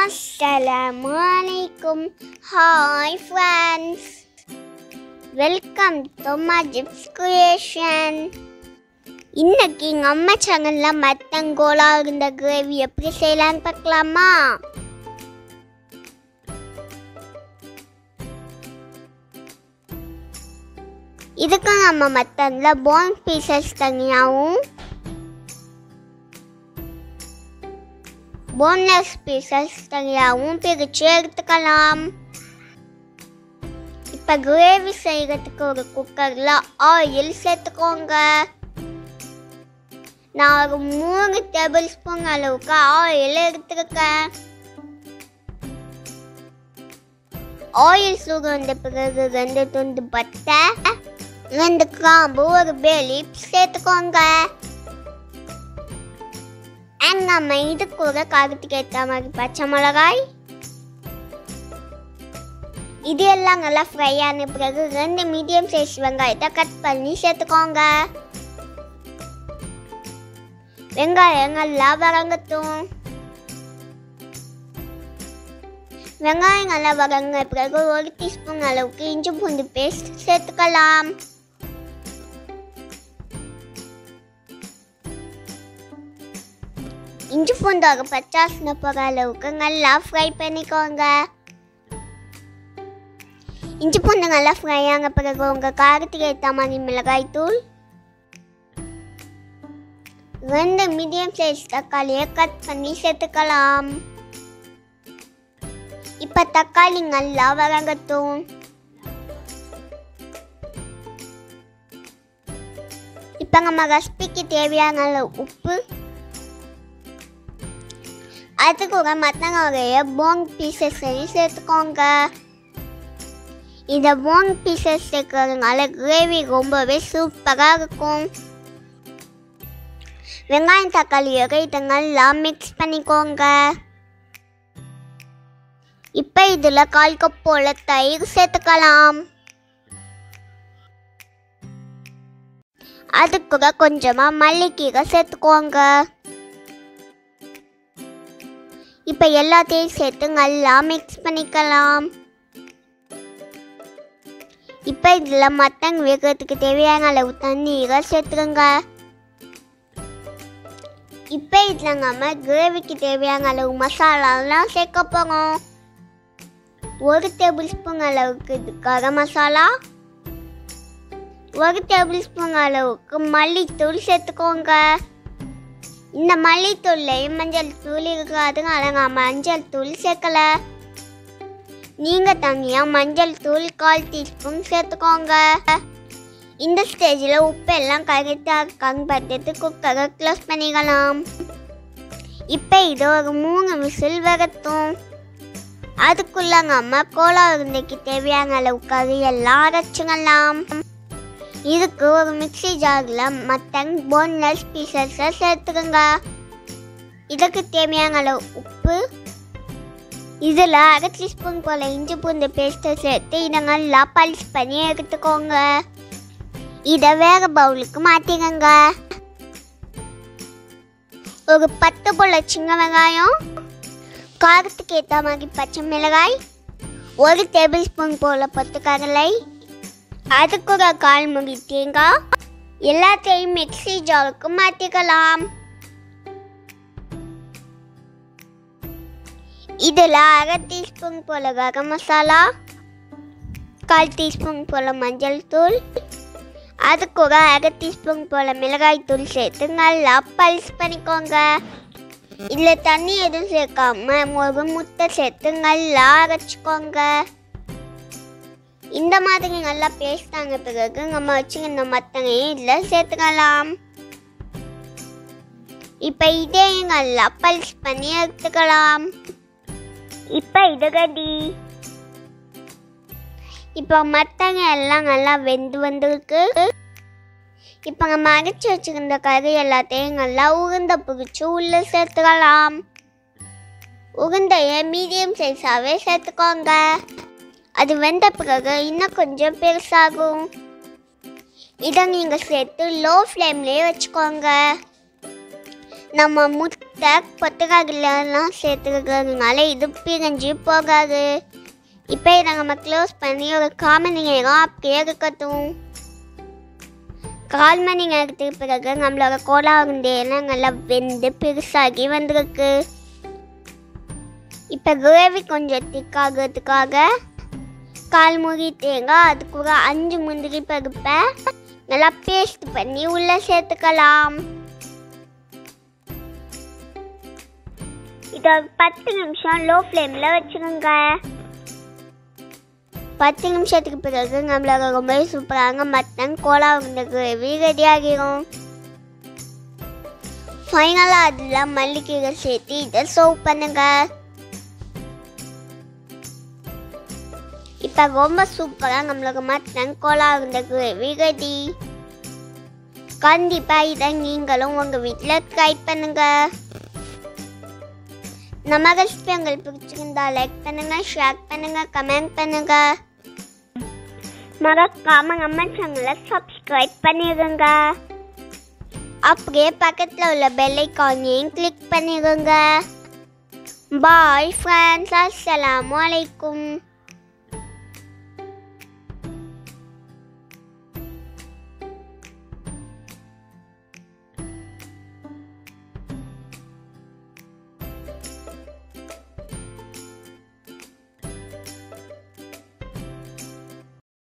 அஸ்ஸலாமு அலைக்கும் hi friends welcome to Majeeb's creation இன்னைக்கு எங்கள் அம்மா சேனலில் மத்தங்கோலா இருந்த கிரேவி எப்படி செய்யலான்னு பார்க்கலாமா இதுக்கு நம்ம மத்தனில் போன் பீசஸ் தனியாகவும் போன்லெஸ் பீசஸ் தனியாகவும் பிரித்து எடுத்துக்கலாம் இப்போ கிரேவி செய்கிறதுக்கு ஒரு குக்கரில் ஆயில் சேர்த்துக்கோங்க நான் ஒரு மூணு டேபிள் ஸ்பூன் அளவுக்கு ஆயில் எடுத்துருக்கேன் ஆயில் சூடு வந்த பிறகு ரெண்டு துண்டு பட்டை ரெண்டு கிராம்பு ஒரு பேலி சேர்த்துக்கோங்க அண்ட் நம்ம இது கூட காரத்துக்கு ஏற்ற மாதிரி பச்சை மிளகாய் இது எல்லாம் நல்லா ஃப்ரை ஆன பிறகு ரெண்டு மீடியம் சைஸ் வெங்காயத்தை கட் பண்ணி சேர்த்துக்கோங்க வெங்காயம் நல்லா வதங்கட்டும் வெங்காயம் நல்லா வதங்க பிறகு ஒரு டீஸ்பூன் அளவுக்கு இஞ்சி பூண்டு பேஸ்ட் சேர்த்துக்கலாம் இஞ்சி பூண்டாக பச்சாசனை போகிற அளவுக்கு நல்லா ஃப்ரை பண்ணிக்கோங்க இஞ்சி பூண்டு நல்லா ஃப்ரை ஆன பிறகு உங்கள் காரத்துக்கு ஏற்ற மாதிரி மிளகாய் தூள் ரெண்டு மீடியம் சைஸ் தக்காளியை கட் பண்ணி சேர்த்துக்கலாம் இப்போ தக்காளி நல்லா வதங்கட்டும் இப்போ நம்ம ரெசிபிக்கு தேவையான அளவு உப்பு அது கூட மற்றவங்க போன் பீசஸ் சேர்த்துக்கோங்க இந்த போன் பீசஸ் சேர்க்கறதுனால கிரேவி ரொம்பவே சூப்பராக இருக்கும் வெங்காயம் தக்காளியோட இதை நல்லா மிக்ஸ் பண்ணிக்கோங்க இப்போ இதில் கால் கப் போல் தயிர் சேர்த்துக்கலாம் அது கூட கொஞ்சமாக மல்லிக்கீரை சேர்த்துக்கோங்க இப்போ எல்லாத்தையும் சேர்த்து நல்லா மிக்ஸ் பண்ணிக்கலாம் இப்போ இதில் மட்டன் வேகிறதுக்கு தேவையான அளவு தண்ணீரை சேர்த்துருங்க இப்போ இதில் நம்ம கிரேவிக்கு தேவையான அளவு மசாலாலாம் சேர்க்க போகிறோம் ஒரு டேபிள் ஸ்பூன் அளவுக்கு இது கரம் மசாலா ஒரு டேபிள் ஸ்பூன் அளவுக்கு மல்லித்தூள் சேர்த்துக்கோங்க இந்த மல்லித்தூள்லையும் மஞ்சள் தூள் இருக்கு அதனால நான் மஞ்சள் தூள் சேர்க்கல நீங்கள் தனியாக மஞ்சள் தூள் கால் டீஸ்பூன் சேர்த்துக்கோங்க இந்த ஸ்டேஜில் உப்பு எல்லாம் கரெக்டாக இருக்கான்னு பார்த்துட்டு குக்கரை க்ளோஸ் பண்ணிக்கலாம் இப்போ இது ஒரு மூணு விசில் வரட்டும் அதுக்குள்ள நம்ம கோலா உருண்டைக்கு தேவையான அளவுக்கு அது எல்லாம் அரைச்சிக்கலாம் இதுக்கு ஒரு மிக்ஸி ஜாரில் மட்டன் போன்லெஸ் பீசஸை சேர்த்துக்கோங்க இதுக்கு தேவையான அளவு உப்பு இதில் அரை டீஸ்பூன் போல் இஞ்சி பூண்டு பேஸ்ட்டை சேர்த்து இதை நல்லா பல்ஸ் பண்ணி எடுத்துக்கோங்க இதை வேற பவுலுக்கு மாற்றிக்கோங்க ஒரு பத்து போல் சின்ன வெங்காயம் காரத்துக்கு ஏற்ற மாதிரி பச்சை மிளகாய் ஒரு டேபிள் ஸ்பூன் போல் பொத்துக்கடலை அதுக்கு ஒரு கால் முடி தேங்காய் எல்லாத்தையும் மிக்ஸி ஜாருக்கு மாற்றிக்கலாம் இதில் அரை டீஸ்பூன் போல் கரம் மசாலா கால் டீஸ்பூன் போல் மஞ்சள் தூள் அது கூட அரை டீஸ்பூன் போல் மிளகாய் தூள் சேர்த்து நல்லா பல்ஸ் பண்ணிக்கோங்க இதில் தண்ணி எதுவும் சேர்க்காம ஒரு முட்டை சேர்த்து நல்லா அரைச்சிக்கோங்க இந்த மாதிரி நல்லா பேஸ்ட் ஆன பிறகு நம்ம வச்சுக்கிற மத்தனையும் இதில் சேர்த்துக்கலாம் இப்போ இதையும் நல்லா பல்ஸ் பண்ணி எடுத்துக்கலாம் இப்போ இது ரெடி இப்போ மத்தங்க எல்லாம் நல்லா வெந்து வந்திருக்கு இப்போ நம்ம அரைச்சி வச்சுருந்த கறி எல்லாத்தையும் நல்லா உருண்டை பிடிச்சி உள்ளே சேர்த்துக்கலாம் உருண்டையை மீடியம் சைஸாகவே சேர்த்துக்கோங்க அது வெந்த பிறகு இன்னும் கொஞ்சம் பெருசாகும் இதை நீங்கள் சேர்த்து லோ ஃப்ளேம்லேயே வச்சுக்கோங்க நம்ம முட்டை கொத்தக்காய்லாம் சேர்த்துக்கிறதுனால இது பிரிஞ்சு போகாது இப்போ இதை நம்ம க்ளோஸ் பண்ணி ஒரு கால் மணி நேரம் அப்படியே இருக்கட்டும் கால் மணி நேரத்துக்கு பிறகு நம்மளோட கோலா உருண்டையெல்லாம் நல்லா வெந்து பெருசாகி வந்திருக்கு இப்போ கிரேவி கொஞ்சம் திக்காகிறதுக்காக கால் முறி தேங்காய் அது கூட அஞ்சு முந்திரி பருப்பை நல்லா பேஸ்ட் பண்ணி உள்ளே சேர்த்துக்கலாம் இதை ஒரு பத்து நிமிஷம் லோ ஃப்ளேமில் வச்சுக்கோங்க பத்து நிமிஷத்துக்கு பிறகு நம்மளோட ரொம்ப சூப்பரான மட்டன் கோலா உருண்டை கிரேவி ரெடி ஆகிரும் ஃபைனலாக அதில் மல்லிக்கீரை சேர்த்து இதை சர்வ் பண்ணுங்க இப்போ ரொம்ப சூப்பராக நம்மளுக்கு மட்டன் கோலா உருண்டை கிரேவி ரெடி கண்டிப்பாக இதை நீங்களும் உங்கள் வீட்டில் ட்ரை பண்ணுங்க நம்ம ரெசிபி உங்களுக்கு பிடிச்சிருந்தா லைக் பண்ணுங்க ஷேர் பண்ணுங்க கமெண்ட் பண்ணுங்க மறக்காம நம்ம சேனலை சப்ஸ்கிரைப் பண்ணிடுங்க அப்படியே பக்கத்தில் உள்ள பெல் ஐக்கானையும் கிளிக் பண்ணிடுங்க பாய் ஃப்ரெண்ட்ஸ் அஸ்ஸலாமு அலைக்கும்